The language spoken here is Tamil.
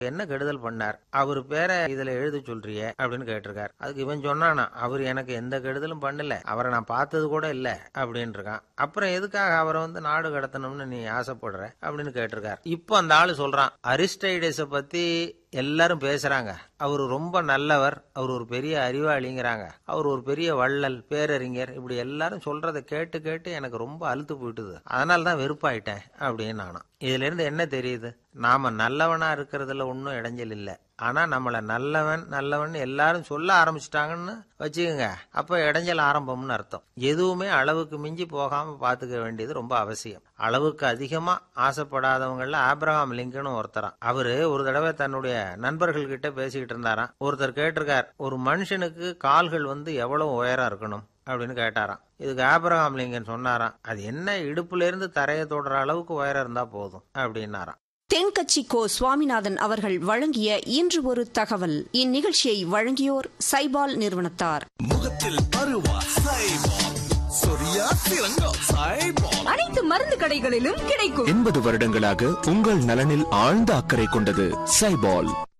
என்ன கெடுதல் பண்ணார் அவர் பேரை இதுல எழுத சொல்றியே அப்படின்னு கேட்டிருக்கார் அதுக்கு இவன் சொன்னானா அவர் எனக்கு எந்த கெடுதலும் பண்ணல அவரை நான் பார்த்தது கூட இல்ல அப்படின்னு இருக்கான் அப்புறம் எதுக்காக அவரை வந்து நாடு கடத்தணும்னு நீ ஆசைப்படுற அப்படின்னு கேட்டிருக்கார் இப்போ அந்த ஆளு சொல்றான் அரிஸ்டைடஸ பத்தி எல்லாரும் பேசுறாங்க அவர் ரொம்ப நல்லவர் அவர் ஒரு பெரிய அறிவாளிங்கிறாங்க அவர் ஒரு பெரிய வள்ளல் பேரறிஞர் இப்படி எல்லாரும் சொல்றதை கேட்டு கேட்டு எனக்கு ரொம்ப அழுத்து போயிட்டுது அதனால தான் வெறுப்பாயிட்டேன் அப்படின்னு நானும் இதுல இருந்து என்ன தெரியுது நாம நல்லவனா இருக்கிறதுல ஒன்றும் இடைஞ்சல் இல்லை ஆனா நம்மள நல்லவன் நல்லவன் எல்லாரும் சொல்ல ஆரம்பிச்சிட்டாங்கன்னு வச்சுக்கோங்க அப்ப இடைஞ்சல் ஆரம்பம்னு அர்த்தம் எதுவுமே அளவுக்கு மிஞ்சி போகாம பாத்துக்க வேண்டியது ரொம்ப அவசியம் அளவுக்கு அதிகமா ஆசைப்படாதவங்கள ஆப்ரஹாம் லிங்கனும் ஒருத்தராம் அவரு ஒரு தடவை தன்னுடைய நண்பர்கள் கிட்ட பேசிக்கிட்டு இருந்தாராம் ஒருத்தர் கேட்டிருக்கார் ஒரு மனுஷனுக்கு கால்கள் வந்து எவ்வளவு உயரம் இருக்கணும் அப்படின்னு கேட்டாராம் இதுக்கு ஆப்ரஹாம் லிங்கன் சொன்னாராம் அது என்ன இடுப்புல இருந்து தரையை தொடுற அளவுக்கு உயரம் இருந்தா போதும் அப்படின்னாராம் தென்கட்சி கோ சுவாமிநாதன் அவர்கள் வழங்கிய இன்று ஒரு தகவல் இந்நிகழ்ச்சியை வழங்கியோர் சைபால் நிறுவனத்தார் முகத்தில் அருவா சைபால் சொரியா சிறங்கம் சைபால் அனைத்து மருந்து கடைகளிலும் கிடைக்கும் எண்பது வருடங்களாக உங்கள் நலனில் ஆழ்ந்த அக்கறை கொண்டது சைபால்